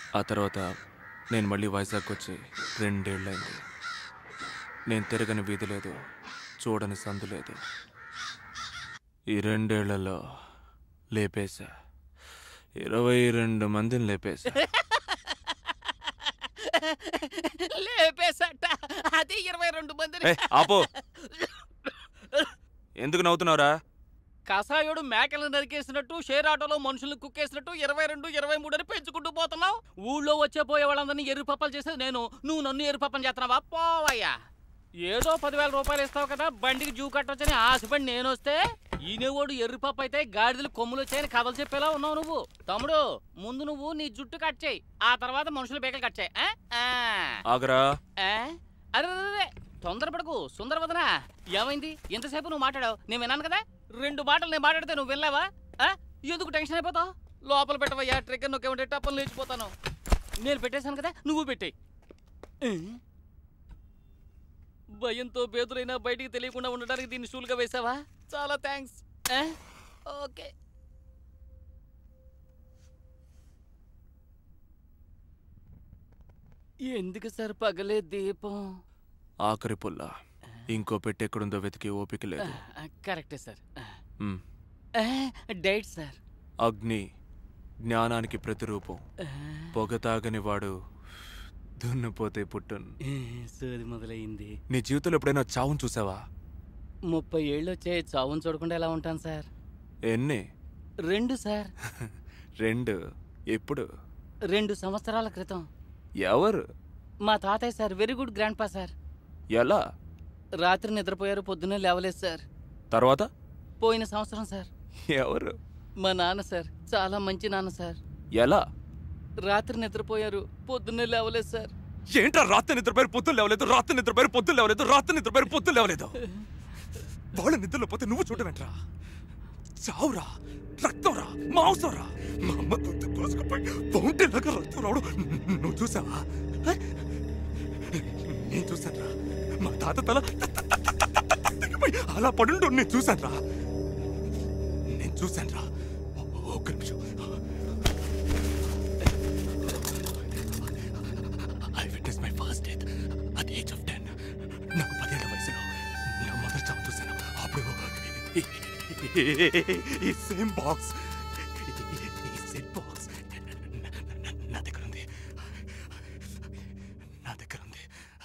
ఆ తర్వాత నేను మళ్ళీ వైజాగ్ వచ్చి రెండేళ్ళైంది నేను తిరగని వీధి లేదు చూడని సందు లేదు ఈ రెండేళ్లలో లేపేశా ఇరవై రెండు మందిని లేపేశా లేపేసట అది ఇరవై రెండు మందిని ఏ ఆపో ఎందుకు నవ్వుతున్నావురా కసాయుడు మేకలు నరికేసినట్టు షేర్ ఆటోలో మనుషులు కుక్కేసినట్టు ఇరవై రెండు ఇరవై మూడు అని పెంచుకుంటూ పోతున్నావు ఊళ్ళో వచ్చే పోయే వాళ్ళందరినీ ఎరుపప్పలు చేసేది నేను నువ్వు నన్ను ఎరుపప్పని చేస్తున్నావా పోవయ్యా ఏదో పదివేల రూపాయలు ఇస్తావు కదా బండికి జూ కట్టొచ్చని ఆశపడి నేను వస్తే ఈనేవాడు ఎర్రిపప్పు అయితే గాడిదలు కొమ్ములు వచ్చాయని కథలు చెప్పేలా ఉన్నావు నువ్వు తమ్ముడు ముందు నువ్వు నీ జుట్టు కట్ చేయి ఆ తర్వాత మనుషులు బేకలు కట్ చేయి ఆ? ఆ. ఆగరా ఏ? అరే అరే, అరే, తొందరపడకు సుందరవదనా ఏమైంది ఎంతసేపు నువ్వు మాట్లాడావు నేను విన్నాను కదా రెండు మాటలు నేను మాట్లాడితే నువ్వు వినలేవా ఆ? ఎందుకు టెన్షన్ అయిపోతావు లోపల పెట్టవయ్యా ట్రిగ్గర్ నొక్కేమంటే టప్పని లేచిపోతాను నేను పెట్టేశాను కదా నువ్వు పెట్టేయి ఏ? భయంతో బేదురైనా బయటికి తెలియకుండా ఉండడానికి దీన్ని షూలుగా వేసావా చాలా థ్యాంక్స్ ఓకే ఎందుకు సార్ పగలే దీపం ఆఖరి పుల్ల ఇంకో పెట్టి ఎక్కడుందో వెతికి ఓపిక లేదు ఆ, కరెక్టే సార్ మ్. ఆ, డైట్ సార్ అగ్ని జ్ఞానానికి ప్రతిరూపం ఆ, పొగ తాగని వాడు దున్నుపోతే పుట్టున్ ఏ, సోది మొదలైంది నీ జీవితంలో ఎప్పుడైనా చావును చూసావా ముప్పై ఏళ్ళు వచ్చే చావును చూడకుండా ఎలా ఉంటాను సార్ ఎన్ని రెండు సార్ రెండు ఎప్పుడు రెండు సంవత్సరాల క్రితం ఎవరు మా తాతయ్య sir very good grandpa sir ఎలా రాత్రి నిద్రపోయారు పొద్దున్నే లేవలేదు సార్ తర్వాత పోయిన సంవత్సరం సార్ ఎవరు మా నాన్న సార్ చాలా మంచి నాన్న సార్ ఎలా రాత్రి నిద్రపోయారు పొద్దున్నే లేవలేదు సార్ ఏంట్రా రాత్రి నిద్రపోయారు పొద్దులు లేవలేదు రాత్రి నిద్రపోయారు పొద్దులు లేవలేదు రాత్రి నిద్రపోయారు పొద్దులు లేవలేదు వాళ్ళ నిద్రలో పోతే నువ్వు చూడవేంట్రా చావురా రక్తంరా మాంసంరా మా అమ్మ గొంతు కోసుకుపోయి ఫౌంటైన్లాగా రక్తం రావడం నువ్వు చూసావా హ? నేను చూసానురా మా తాత తల తెగిపోయి అలా పడుండు నేను చూసానురా నేను చూసానురా ఒక్క నిమిషం I witness my first death at age of ten నాకు పదేళ్ల వయసులో నా మొదటి చావు చూశాను అప్పుడు ఈ సేమ్ బాక్స్ ఈ సెట్ బాక్స్ నా దగ్గర ఉంది నా దగ్గర ఉంది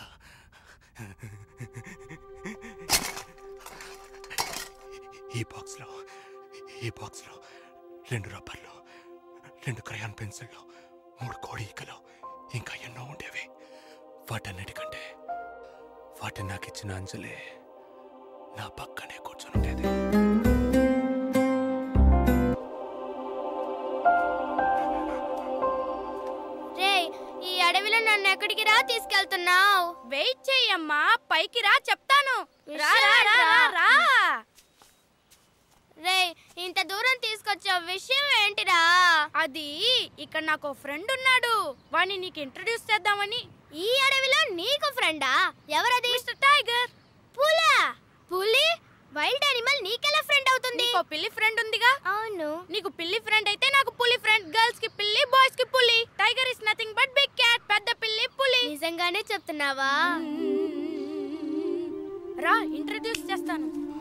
ఈ బాక్స్లో ఈ బాక్స్లో రెండు రబ్బర్లు రెండు క్రయాన్ పెన్సిళ్ళు మూడు కోడి ఈకలు ఇంకా ఎన్నో ఉండేవి వాటన్నిటికంటే వాటిని నాకు ఇచ్చిన అంజలి నా పక్కనే కూర్చొని ఉండేది రేయ్ ఈ అడవిలో నన్ను ఎక్కడికి రా తీసుకెళ్తున్నావు వెయిట్ చెయ్యమ్మా పైకి రా చెప్తాను రా రా రా రా రా రేయ్ ఇంత దూరం తీసుకొచ్చే విషయం ఏంటిరా అది ఇక్కడ నాకు ఫ్రెండ్ ఉన్నాడు వాణ్ణి నీకు ఇంట్రడ్యూస్ చేద్దామని ఈ అడవిలో నీకు ఫ్రెండా ఎవరది మిస్టర్ టైగర్ పులా పులి వైల్డ్ యానిమల్ నీకెలా ఫ్రెండ్ అవుతుంది నీకు పిల్లి ఫ్రెండ్ ఉందిగా అవును నీకు పిల్లి ఫ్రెండ్ అయితే నాకు పులి ఫ్రెండ్ గర్ల్స్ కి పిల్లి బాయ్స్ కి పులి tiger is nothing but big cat పెద్ద పిల్లి పులి నిజంగానే చెప్తున్నావా రా ఇంట్రడ్యూస్ చేస్తాను